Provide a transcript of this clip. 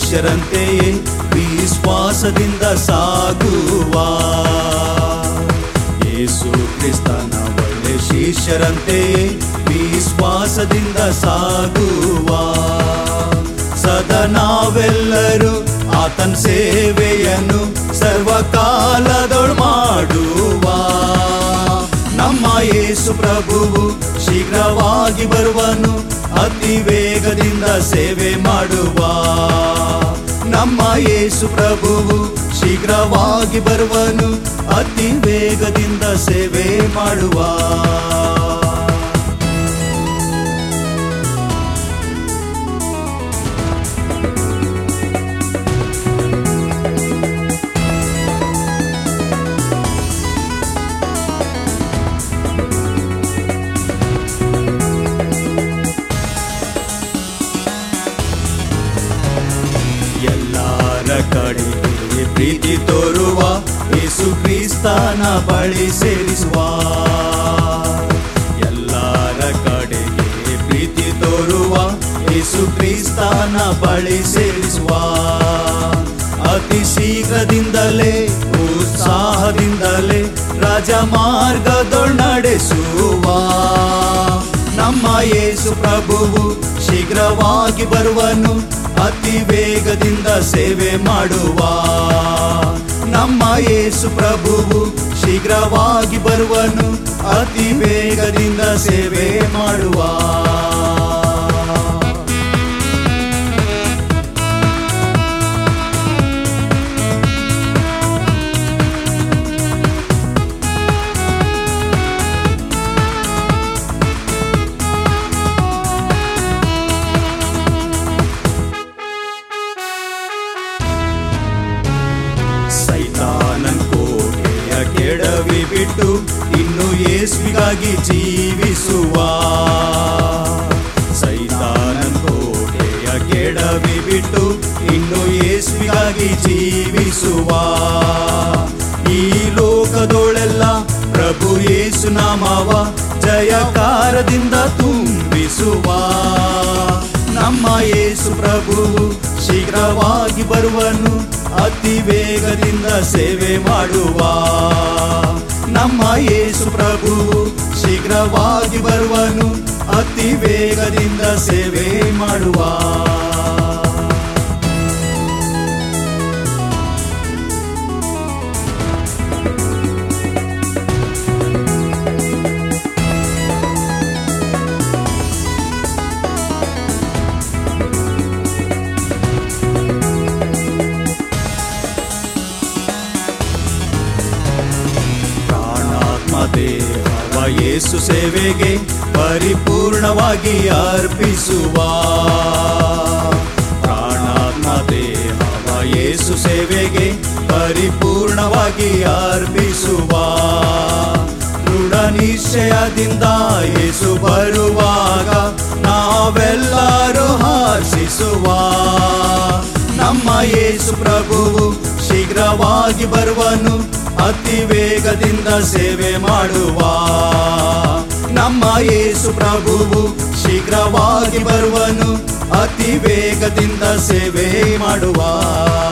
ಶಿಷ್ಯರಂತೆಯೇ ವಿಶ್ವಾಸದಿಂದ ಸಾಗುವ ಯೇಸು ಕ್ರಿಸ್ತನ ಒಳ್ಳೆ ಶಿಷ್ಯರಂತೆಯೇ ವಿಶ್ವಾಸದಿಂದ ಸಾಗುವ ಸದಾ ನಾವೆಲ್ಲರೂ ಆತನ ಸೇವೆಯನ್ನು ಸರ್ವಕಾಲದೊಳು ಮಾಡುವ ನಮ್ಮ ಯೇಸು ಪ್ರಭುವು ಶೀಘ್ರವಾಗಿ ಬರುವನು ಅತಿ ವೇಗದಿಂದ ಸೇವೆ ಮಾಡುವ ನಮ್ಮ ಯೇಸು ಪ್ರಭುವು ಶೀಘ್ರವಾಗಿ ಬರುವನು ಅತಿ ವೇಗದಿಂದ ಸೇವೆ ಮಾಡುವ ಎಲ್ಲರ ಕಡೆಗೆ ಪ್ರೀತಿ ತೋರುವ ಯೇಸು ಕ್ರಿಸ್ತನ ಬಳಿ ಸೇರಿಸುವ ಎಲ್ಲರ ಕಡೆಗೆ ಪ್ರೀತಿ ತೋರುವ ಯೇಸು ಕ್ರಿಸ್ತನ ಬಳಿ ಸೇರಿಸುವ ಅತಿ ಶೀಘ್ರದಿಂದಲೇ ಉತ್ಸಾಹದಿಂದಲೇ ರಾಜ ಮಾರ್ಗದೊಳ್ ನಡೆಸುವ ನಮ್ಮ ಯೇಸು ಪ್ರಭುವು ಶೀಘ್ರವಾಗಿ ಬರುವನು ಅತಿ ವೇಗದಿಂದ ಸೇವೆ ಮಾಡುವ ನಮ್ಮ ಯೇಸು ಪ್ರಭುವು ಶೀಘ್ರವಾಗಿ ಬರುವನು ಅತಿ ವೇಗದಿಂದ ಸೇವೆ ಮಾಡುವ ಸೈತಾನನ್ ಕೋಟೆಯ ಕೆಡವಿ ಬಿಟ್ಟು ಇನ್ನು ಯೇಸುವಿಗಾಗಿ ಜೀವಿಸುವ ಸೈತಾನನ್ ಕೋಟೆಯ ಕೆಡವಿ ಬಿಟ್ಟು ಇನ್ನು ಯೇಸುವಿಗಾಗಿ ಜೀವಿಸುವ ಈ ಲೋಕದೊಳೆಲ್ಲ ಪ್ರಭು ಯೇಸು ನಾಮವ ಜಯಕಾರದಿಂದ ತುಂಬಿಸುವ ನಮ್ಮ ಯೇಸು ಪ್ರಭು ಶೀಘ್ರವಾಗಿ ಬರುವನು ಅತಿ ವೇಗದಿಂದ ಸೇವೆ ಮಾಡುವ ನಮ್ಮ ಯೇಸು ಪ್ರಭು ಶೀಘ್ರವಾಗಿ ಬರುವನು ಅತಿ ವೇಗದಿಂದ ಸೇವೆ ಮಾಡುವ ಪ್ರಾಣಾತ್ಮ ದೇಹವ ಯೇಸು ಸೇವೆಗೆ ಪರಿಪೂರ್ಣವಾಗಿ ಅರ್ಪಿಸುವ ಪ್ರಾಣಾತ್ಮ ದೇಹವ ಯೇಸು ಸೇವೆಗೆ ಪರಿಪೂರ್ಣವಾಗಿ ಅರ್ಪಿಸುವ ದೃಢ ನಿಶ್ಚಯದಿಂದ ಯೇಸು ಬರುವಾಗ ನಾವೆಲ್ಲರೂ ಹರ್ಷಿಸುವ ನಮ್ಮ ಯೇಸು ಪ್ರಭುವು ಶೀಘ್ರವಾಗಿ ಬರುವನು ಅತಿ ವೇಗದಿಂದ ಸೇವೆ ಮಾಡುವ ನಮ್ಮ ಯೇಸು ಪ್ರಭುವು ಶೀಘ್ರವಾಗಿ ಬರುವನು ಅತಿ ವೇಗದಿಂದ ಸೇವೆ ಮಾಡುವ